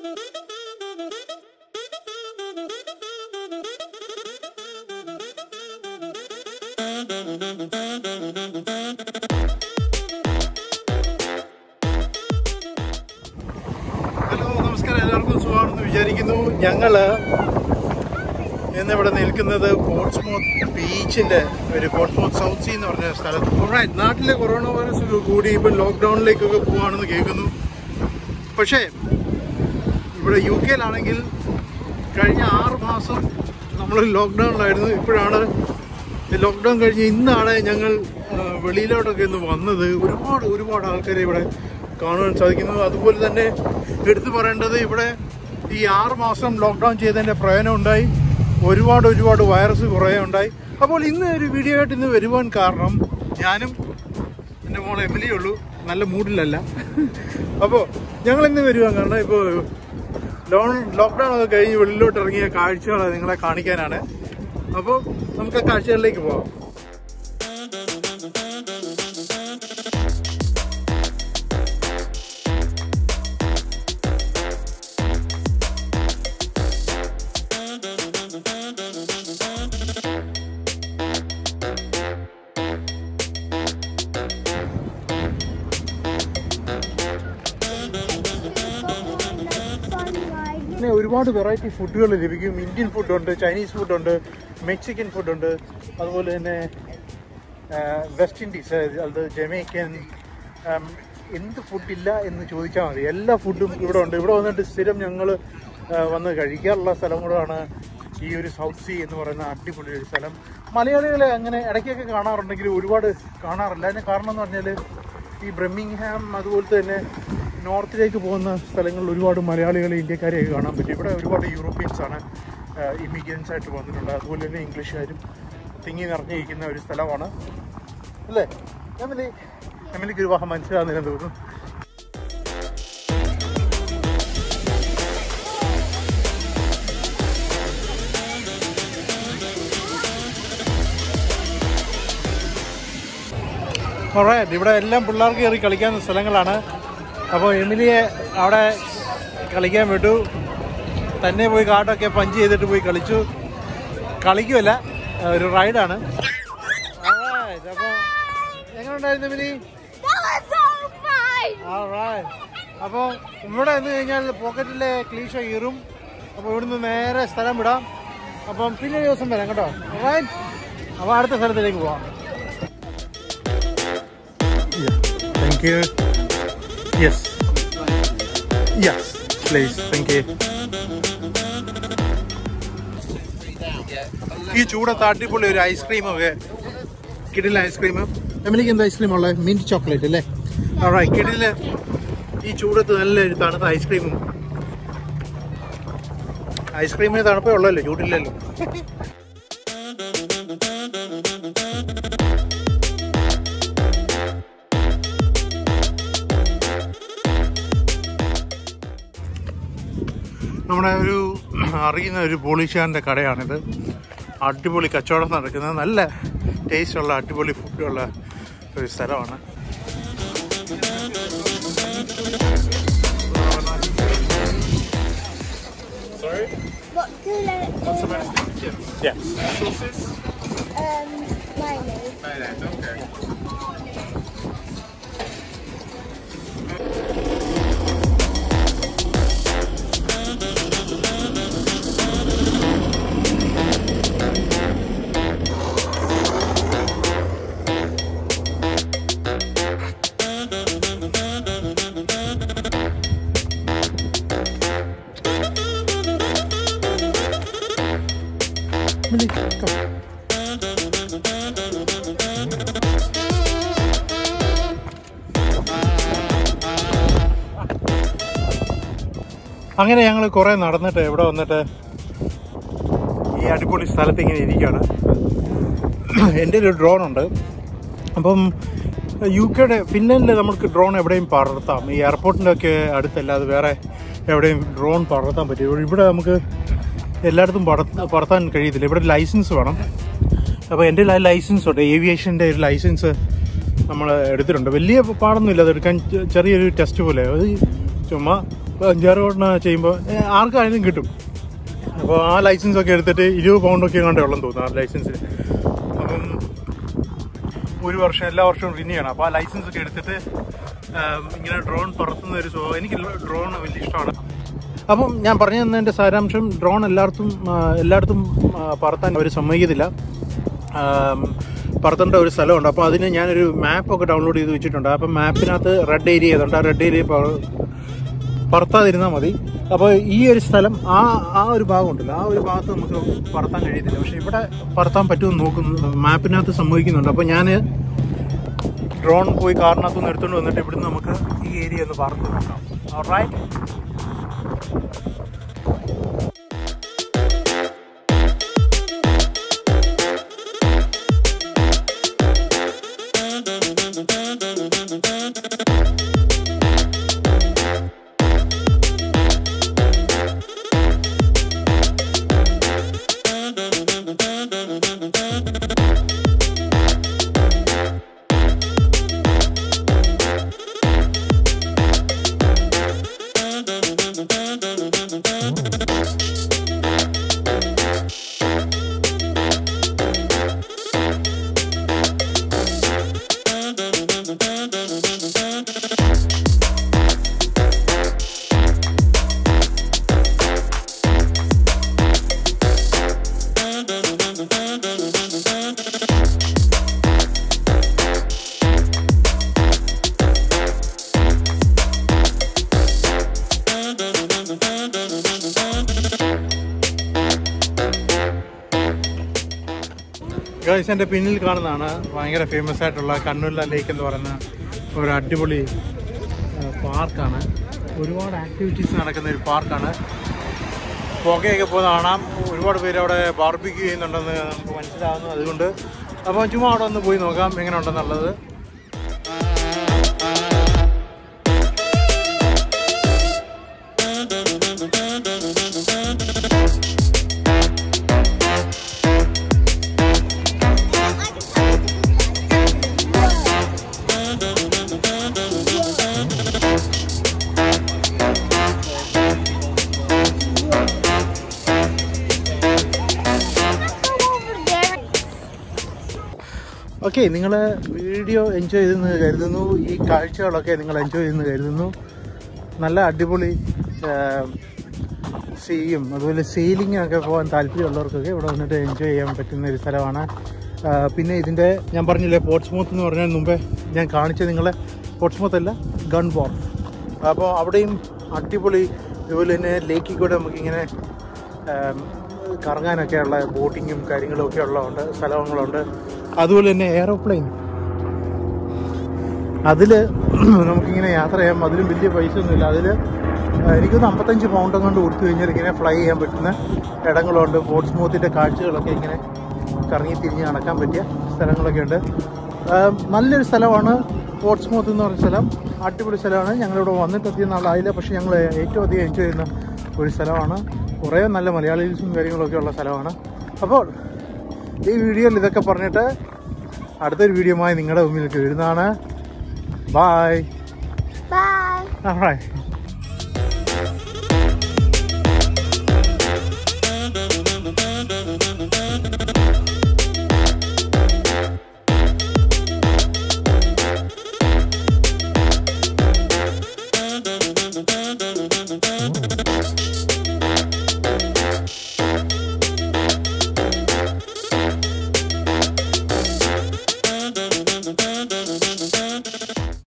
Hello നമസ്കാരം എല്ലാവർക്കും സുഖമാണെന്ന് വിചാരിക്കുന്നു ഞങ്ങള് ഇന്നിവിടെ നിൽക്കുന്നത് പോർട്സ്മൗത്ത് ബീച്ചിന്റെ ഒരു പോർട്സ്മൗത്ത് സൗത്ത് സീ എന്ന് പറഞ്ഞ സ്ഥലത്ത് Alright, നാട്ടിലെ കൊറോണ വൈറസ് കൂടി ഇപ്പം ലോക്ക്ഡൗണിലേക്കൊക്കെ പോവാണെന്ന് കേൾക്കുന്നു പക്ഷേ ഇവിടെ യു കെയിലാണെങ്കിൽ കഴിഞ്ഞ ആറ് മാസം നമ്മൾ ലോക്ക്ഡൗണിലായിരുന്നു ഇപ്പോഴാണ് ലോക്ക്ഡൗൺ കഴിഞ്ഞ് ഇന്നാണ് ഞങ്ങൾ ആ, വെളിയിലോട്ടൊക്കെ ഒന്ന് വന്നത് ഒരുപാട് ഒരുപാട് ആൾക്കാരെ ഇവിടെ കാണുവാൻ സാധിക്കുന്നു അതുപോലെ തന്നെ എടുത്തു പറയേണ്ടത് ഇവിടെ ഈ ആറ് മാസം ലോക്ക്ഡൗൺ ചെയ്തതിൻ്റെ പ്രയോജനം ഉണ്ടായി ഒരുപാട് ഒരുപാട് വൈറസ് കുറേ ഉണ്ടായി അപ്പോൾ ഇന്ന് ഒരു വീഡിയോ ആയിട്ട് ഇന്ന് വരുവാൻ കാരണം ഞാനും എൻ്റെ മോൾ എമിലിയേ ഉള്ളൂ നല്ല മൂഡിലല്ല അപ്പോൾ ഞങ്ങൾ ഇന്ന് വരുവാൻ കാരണം ഇപ്പോൾ ലോൺ ലോക്ക്ഡൗൺ ഒക്കെ കഴിഞ്ഞ് വെളിയിലോട്ട് ഇറങ്ങിയ കാഴ്ചകൾ നിങ്ങളെ കാണിക്കാനാണ് അപ്പോൾ നമുക്ക് ആ കാഴ്ചകളിലേക്ക് പോവാം പിന്നെ ഒരുപാട് വെറൈറ്റി ഫുഡുകൾ ലഭിക്കും ഇന്ത്യൻ ഫുഡുണ്ട് ചൈനീസ് ഫുഡുണ്ട് മെക്സിക്കൻ ഫുഡുണ്ട് അതുപോലെ തന്നെ ആ, വെസ്റ്റ് ഇൻഡീസ് അത് ജമൈക്കൻ ആം, എന്ത് ഫുഡില്ല എന്ന് ചോദിച്ചാൽ മതി എല്ലാ ഫുഡും ഇവിടെ ഉണ്ട് ഇവിടെ വന്നിട്ട് സ്ഥിരം ഞങ്ങൾ വന്ന് കഴിക്കാറുള്ള സ്ഥലം കൂടാണ് ഈ ഒരു സൗത്ത് സീ എന്ന് പറയുന്ന അടിപൊളി ഒരു സ്ഥലം മലയാളികളെ അങ്ങനെ ഇടയ്ക്കൊക്കെ കാണാറുണ്ടെങ്കിൽ ഒരുപാട് കാണാറില്ല അതിന് കാരണം എന്ന് പറഞ്ഞാൽ ഈ ബ്രഹ്മിങ്ഹാം അതുപോലത്തെ തന്നെ നോർത്തിലേക്ക് പോകുന്ന സ്ഥലങ്ങളിൽ ഒരുപാട് മലയാളികളെ ഇന്ത്യക്കാരെയൊക്കെ കാണാൻ പറ്റും ഇവിടെ ഒരുപാട് യൂറോപ്യൻസ് ആണ് ഇമിഗ്രൻസ് ആയിട്ട് വന്നിട്ടുണ്ട് അതുപോലെ തന്നെ ഇംഗ്ലീഷുകാരും തിങ്ങി നിറഞ്ഞിരിക്കുന്ന ഒരു സ്ഥലമാണ് അല്ലേ എമിലി എമിലിക്ക് വിവാഹം മനസ്സിലാകുന്നില്ലെന്ന് തോന്നുന്നു Alright, ഇവിടെ എല്ലാം പിള്ളേർക്ക് കയറി കളിക്കാവുന്ന സ്ഥലങ്ങളാണ് അപ്പോൾ എമിലിയെ അവിടെ കളിക്കാൻ വിട്ടു തന്നെ പോയി കാട്ടൊക്കെ പഞ്ച് ചെയ്തിട്ട് പോയി കളിച്ചു കളിക്കുമല്ല ഒരു റൈഡാണ് അപ്പോൾ എങ്ങനെയുണ്ടായിരുന്നു Emily That was so fun! Alright. അപ്പോൾ ഇവിടെ എന്ന് കഴിഞ്ഞാൽ പോക്കറ്റിലെ ക്ലീശ കീറും അപ്പോൾ ഇവിടുന്ന് നേരെ സ്ഥലം വിടാം അപ്പം പിന്നെ ഒരു ദിവസം വരാം കേട്ടോ Alright? അപ്പോൾ അടുത്ത സ്ഥലത്തിലേക്ക് പോവാം thank you yes yes please thank you ഈ ചൂടത്ത് അടിപൊളി ഒരു ഐസ്ക്രീം ഒക്കെ കിടില ഐസ്ക്രീം എമിലിക്ക് എന്താ ഐസ്ക്രീം ഉള്ളത് മിന്റ് ചോക്ലേറ്റ് അല്ലേ alright കിടില ഈ ചൂടത്ത് നല്ല ഒരു തണുത്ത ഐസ്ക്രീമും ഐസ്ക്രീമിന് തണുപ്പേ ഉള്ളല്ലോ ചൂടില്ലല്ലോ നമ്മുടെ ഒരു അറിയുന്ന ഒരു പോളിഷാറിൻ്റെ കടയാണിത് അടിപൊളി കച്ചവടം നടക്കുന്നത് നല്ല ടേസ്റ്റുള്ള അടിപൊളി ഫുഡുള്ള ഒരു സ്ഥലമാണ് What colour Yeah. um, mayonnaise? Millie, come. അങ്ങനെ ഞങ്ങൾ കുറേ നടന്നിട്ട് ഇവിടെ വന്നിട്ട് ഈ അടിപൊളി സ്ഥലത്ത് ഇങ്ങനെ ഇരിക്കുകയാണ് എൻ്റെ ഒരു ഡ്രോൺ ഉണ്ട് അപ്പം യു കെയുടെ ഫിൻലൻഡിൽ നമുക്ക് ഡ്രോൺ എവിടെയും പറത്താം ഈ എയർപോർട്ടിൻ്റെ ഒക്കെ അടുത്തല്ലാതെ വേറെ എവിടെയും ഡ്രോൺ പറത്താൻ പറ്റും ഇവിടെ നമുക്ക് എല്ലായിടത്തും പറത്ത പറത്താൻ കഴിയത്തില്ല ഇവിടെ ലൈസൻസ് വേണം അപ്പോൾ എൻ്റെ ലൈസൻസ് ഉണ്ട് ഏവിയേഷൻ്റെ ഒരു ലൈസൻസ് നമ്മൾ എടുത്തിട്ടുണ്ട് വലിയ പാടൊന്നുമില്ല അതെടുക്കാൻ ചെ- ചെറിയൊരു ടെസ്റ്റ് പോലെ അത് ചുമ്മാ അഞ്ചാറ് തവണ ചെയ്യുമ്പോൾ ആർക്കായാലും കിട്ടും അപ്പോൾ ആ ലൈസൻസ് ഒക്കെ എടുത്തിട്ട് ഇരുപത് പൗണ്ടൊക്കെ കണ്ടേ ഉള്ളെന്ന് തോന്നുന്നു ആ ലൈസൻസിന് അപ്പം ഒരു വർഷം എല്ലാ വർഷവും റിന്യൂ ചെയ്യണം അപ്പോൾ ആ ലൈസൻസ് ഒക്കെ എടുത്തിട്ട് ആം, ഇങ്ങനെ ഡ്രോൺ പറത്തുന്ന ഒരു സ്വഭാവം എനിക്ക് ഡ്രോൺ വലിയ ഇഷ്ടമാണ് അപ്പം ഞാൻ പറഞ്ഞു തന്നതിൻ്റെ സാരാംശം ഡ്രോൺ എല്ലായിടത്തും ആ, എല്ലായിടത്തും ആ, പറത്താൻ അവർ സമ്മതിക്കത്തില്ല ആം, പറത്തേണ്ട ഒരു സ്ഥലമുണ്ട് അപ്പോൾ അതിന് ഞാനൊരു മാപ്പൊക്കെ ഡൗൺലോഡ് ചെയ്ത് വെച്ചിട്ടുണ്ട് അപ്പം മാപ്പിനകത്ത് റെഡ് ഏരിയ ചെയ്തുണ്ട് ആ റെഡ് ഏരിയ പറത്താതിരുന്നാൽ മതി അപ്പോൾ ഈ ഒരു സ്ഥലം ആ ആ ഒരു ഭാഗമുണ്ടല്ലോ ആ ഒരു ഭാഗത്ത് നമുക്ക് പറത്താൻ കഴിയത്തില്ല പക്ഷെ ഇവിടെ പറത്താൻ പറ്റുമെന്ന് നോക്കുന്നു മാപ്പിനകത്ത് സംഭവിക്കുന്നുണ്ട് അപ്പോൾ ഞാൻ ഡ്രോൺ പോയി കാറിനകത്ത് നിന്ന് എടുത്തുകൊണ്ട് വന്നിട്ട് ഇവിടുന്ന് നമുക്ക് ഈ ഏരിയ ഒന്ന് പറത്ത് നോക്കാം റൈറ്റ് ഗൈസ് എൻ്റെ പിന്നിൽ കാണുന്നതാണ് ഭയങ്കര ഫേമസ് ആയിട്ടുള്ള കണ്ണൂരില ലേക്ക് എന്ന് പറയുന്ന ഒരു അടിപൊളി പാർക്കാണ് ഒരുപാട് ആക്ടിവിറ്റീസ് നടക്കുന്ന ഒരു പാർക്കാണ് പുകയൊക്കെ പോകുന്ന കാണാം ഒരുപാട് പേര് അവിടെ ബാർബിക്യൂ ചെയ്യുന്നുണ്ടെന്ന് നമുക്ക് മനസ്സിലാവുന്നു അതുകൊണ്ട് അപ്പോൾ ചുമ്മാ അവിടെ ഒന്ന് പോയി നോക്കാം എങ്ങനെ ഉണ്ടെന്നുള്ളത് ഓക്കെ നിങ്ങൾ വീഡിയോ എൻജോയ് ചെയ്തെന്ന് കരുതുന്നു ഈ കാഴ്ചകളൊക്കെ നിങ്ങൾ എൻജോയ് ചെയ്തെന്ന് കരുതുന്നു നല്ല അടിപൊളി സീയും അതുപോലെ സെയിലിംഗ് ഒക്കെ പോകാൻ താല്പര്യമുള്ളവർക്കൊക്കെ ഇവിടെ വന്നിട്ട് എൻജോയ് ചെയ്യാൻ പറ്റുന്ന ഒരു സ്ഥലമാണ് ആ, പിന്നെ ഇതിൻ്റെ ഞാൻ പറഞ്ഞില്ലേ പോർട്സ്മൂത്ത് എന്ന് പറഞ്ഞതിന് മുമ്പേ ഞാൻ കാണിച്ച നിങ്ങളെ പോർട്സ്മൂത്ത് അല്ല ഗൺ ബോർ അപ്പോൾ അവിടെയും അടിപൊളി അതുപോലെ തന്നെ ലേക്കിൽ കൂടെ നമുക്കിങ്ങനെ ആം, കറങ്ങാനൊക്കെ ഉള്ള ബോട്ടിങ്ങും കാര്യങ്ങളും ഒക്കെ ഉള്ളതുണ്ട് സ്ഥലങ്ങളുണ്ട് അതുപോലെ തന്നെ എയറോപ്ലെയിൻ അതിൽ നമുക്കിങ്ങനെ യാത്ര ചെയ്യാം അതിലും വലിയ പൈസ ഒന്നുമില്ല അതിൽ എനിക്കൊന്ന് അമ്പത്തഞ്ച് പൗണ്ട് കൊണ്ട് കൊടുത്തു കഴിഞ്ഞാൽ ഇങ്ങനെ ഫ്ലൈ ചെയ്യാൻ പറ്റുന്ന ഇടങ്ങളുണ്ട് പോർട്സ്മൂത്തിൻ്റെ കാഴ്ചകളൊക്കെ ഇങ്ങനെ കറങ്ങി തിരിഞ്ഞ് നടക്കാൻ പറ്റിയ സ്ഥലങ്ങളൊക്കെ ഉണ്ട് ആ, നല്ലൊരു സ്ഥലമാണ് പോർട്സ്മൂത്ത് എന്ന് പറഞ്ഞ സ്ഥലം അടിപൊളി സ്ഥലമാണ് ഞങ്ങളിവിടെ വന്നിട്ട് അധികം നാളായില്ല പക്ഷേ ഞങ്ങൾ ഏറ്റവും അധികം എൻജോയ് ചെയ്യുന്ന ഒരു സ്ഥലമാണ് കുറേ നല്ല മലയാളീസും കാര്യങ്ങളൊക്കെ ഉള്ള സ്ഥലമാണ് അപ്പോൾ ഈ വീഡിയോയിൽ ഇതൊക്കെ പറഞ്ഞിട്ട് അടുത്തൊരു വീഡിയോയുമായി നിങ്ങളുടെ മുമ്പിലേക്ക് വരുന്നതാണ് ബായ് Bye. Alright.